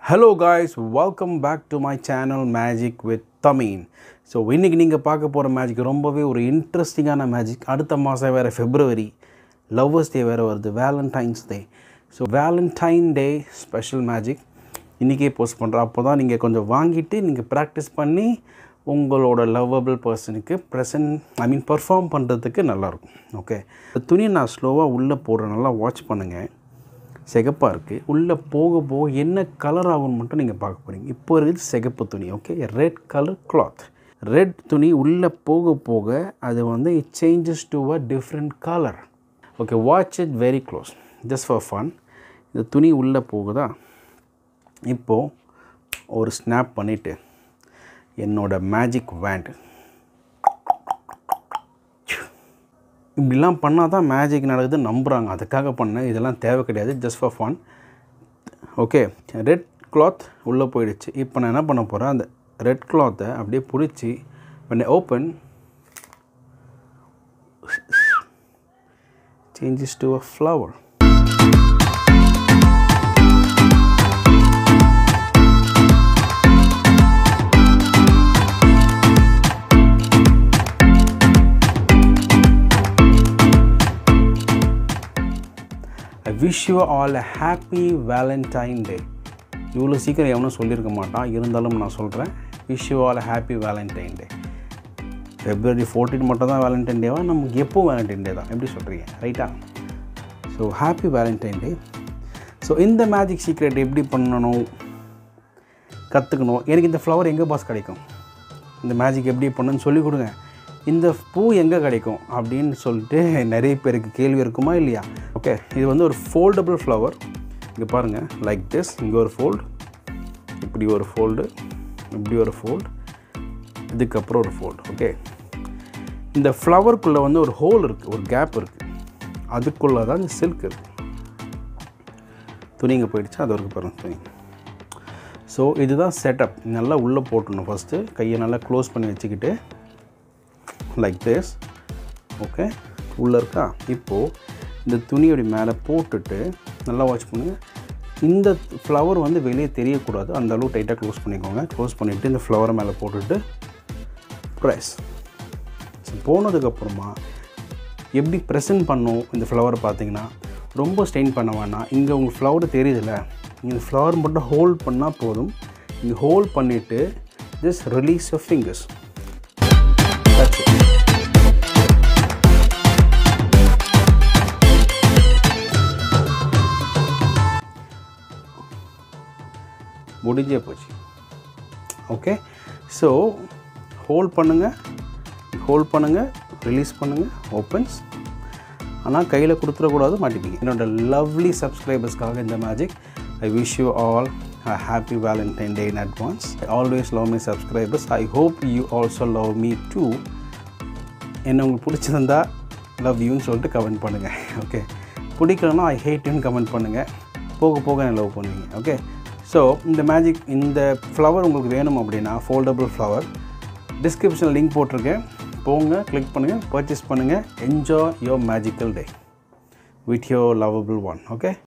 Hello guys welcome back to my channel magic with தமின் so இன்றைக்கி நீங்கள் பார்க்க போகிற மேஜிக் ரொம்பவே ஒரு இன்ட்ரெஸ்டிங்கான மேஜிக் அடுத்த மாதம் வேறு ஃபெப்ரவரி லவ்வர்ஸ் டே வேறு வருது Valentine's Day so Valentine Day special magic இன்றைக்கே போஸ்ட் பண்ணுறோம் அப்போ தான் நீங்கள் கொஞ்சம் வாங்கிட்டு நீங்கள் ப்ராக்டிஸ் பண்ணி உங்களோட லவ்வபிள் பர்சனுக்கு ப்ரெசன்ட் ஐ மீன் பர்ஃபார்ம் பண்ணுறதுக்கு நல்லாயிருக்கும் ஓகே துணியை நான் ஸ்லோவாக உள்ளே போடுறேன் நல்லா வாட்ச் பண்ணுங்கள் சிகப்பாக இருக்குது உள்ளே போக போக என்ன கலர் ஆகும்னு மட்டும் நீங்கள் பார்க்க போகிறீங்க இப்போ இருக்குது சிகப்பு துணி okay red colour cloth red துணி உள்ளே போக போக அது வந்து it changes to a different colour okay watch it very close just for fun இந்த துணி உள்ளே போகுதா இப்போது ஒரு ஸ்னாப் பண்ணிவிட்டு என்னோட மேஜிக் வேண்ட் இப்படிலாம் பண்ணால் தான் மேஜிக் நடக்குது நம்புகிறாங்க அதுக்காக பண்ணேன் இதெல்லாம் தேவை கிடையாது just for fun okay red cloth உள்ளே போயிடுச்சு இப்போ நான் என்ன பண்ண போகிறேன் அந்த ரெட் கிளாத்தை அப்படியே பிடிச்சி பண்ணி open changes to a flower I wish you all a happy Valentine Day இவ்வளோ சீக்கிரம் எவனும் சொல்லியிருக்க மாட்டான் இருந்தாலும் நான் சொல்கிறேன் wish you all a happy Valentine Day February fourteen மட்டும் தான் வேலண்டைன் டேவா நமக்கு எப்போ வேலண்டைன் டே தான் எப்படி சொல்கிறீங்க ரைட்டா so happy Valentine Day so இந்த மேஜிக் சீக்ரெட் எப்படி பண்ணணும் கற்றுக்கணும் எனக்கு இந்த ஃப்ளவர் எங்கே பாஸ் கிடைக்கும் இந்த மேஜிக் எப்படி பண்ணணும்னு சொல்லிக் கொடுங்க இந்த பூ எங்கே கிடைக்கும் அப்படின்னு சொல்லிட்டு நிறைய பேருக்கு கேள்வி இருக்குமா இல்லையா ஓகே இது வந்து ஒரு ஃபோல்டபுள் ஃப்ளவர் இங்கே பாருங்கள் லைக் திஸ் இங்கே ஒரு ஃபோல்டு இப்படி ஒரு ஃபோல்டு இப்படி ஒரு ஃபோல்டு இதுக்கப்புறம் ஒரு ஃபோல்டு ஓகே இந்த ஃப்ளவருக்குள்ளே வந்து ஒரு ஹோல் இருக்குது ஒரு கேப் இருக்குது அதுக்குள்ளே தான் இந்த சில்க் இருக்குது துணிங்க போயிடுச்சு அது வரைக்கும் பாருங்கள் துணி ஸோ இதுதான் செட்டப் நல்லா உள்ளே போட்டுடணும் ஃபஸ்ட்டு கையை நல்லா க்ளோஸ் பண்ணி வச்சுக்கிட்டு லைக் திஸ் ஓகே உள்ளே இருக்கா இப்போது இந்த துணியோட மேலே போட்டுட்டு நல்லா வாட்ச் பண்ணுங்கள் இந்த ஃப்ளவர் வந்து வெளியே தெரியக்கூடாது அந்த அளவு டைட்டாக க்ளோஸ் பண்ணிக்கோங்க க்ளோஸ் பண்ணிவிட்டு இந்த ஃப்ளவரை மேலே போட்டுட்டு ப்ரெஸ் ஸோ போனதுக்கப்புறமா எப்படி ப்ரெசென்ட் பண்ணும் இந்த ஃப்ளவரை பார்த்தீங்கன்னா ரொம்ப ஸ்டெயின் பண்ண வேணாம் இங்கே உங்களுக்கு ஃப்ளவர் தெரியுதுல்ல இந்த ஃப்ளவர் மட்டும் ஹோல்ட் பண்ணால் போதும் இங்கே ஹோல்ட் பண்ணிவிட்டு just release your fingers That's it. முடிஞ்சே போச்சு ஓகே ஸோ ஹோல்ட் பண்ணுங்கள் ஹோல்ட் பண்ணுங்கள் ரிலீஸ் பண்ணுங்கள் ஓப்பன்ஸ் ஆனால் கையில் கொடுத்துடக்கூடாது மாட்டிப்பீங்க என்னோட லவ்லி சப்ஸ்கிரைபர்ஸ்க்காக இந்த magic I wish you all a happy valentine day in advance i always love my subscribers i hope you also love me too என்ன உங்களுக்கு பிடிச்சிருந்தா லவ் யூன்னு சொல்லிட்டு கமெண்ட் பண்ணுங்கள் ஓகே பிடிக்கலன்னா ஐ ஹேட் யூன்னு கமெண்ட் பண்ணுங்கள் போக போக என்ன லவ் பண்ணுவீங்க ஓகே ஸோ இந்த மேஜிக் இந்த ஃப்ளவர் உங்களுக்கு வேணும் அப்படின்னா ஃபோல்டபுள் ஃப்ளவர் டிஸ்கிரிப்ஷனில் லிங்க் போட்டிருக்கேன் போங்க கிளிக் பண்ணுங்கள் பர்ச்சேஸ் பண்ணுங்கள் enjoy your magical day with your lovable one okay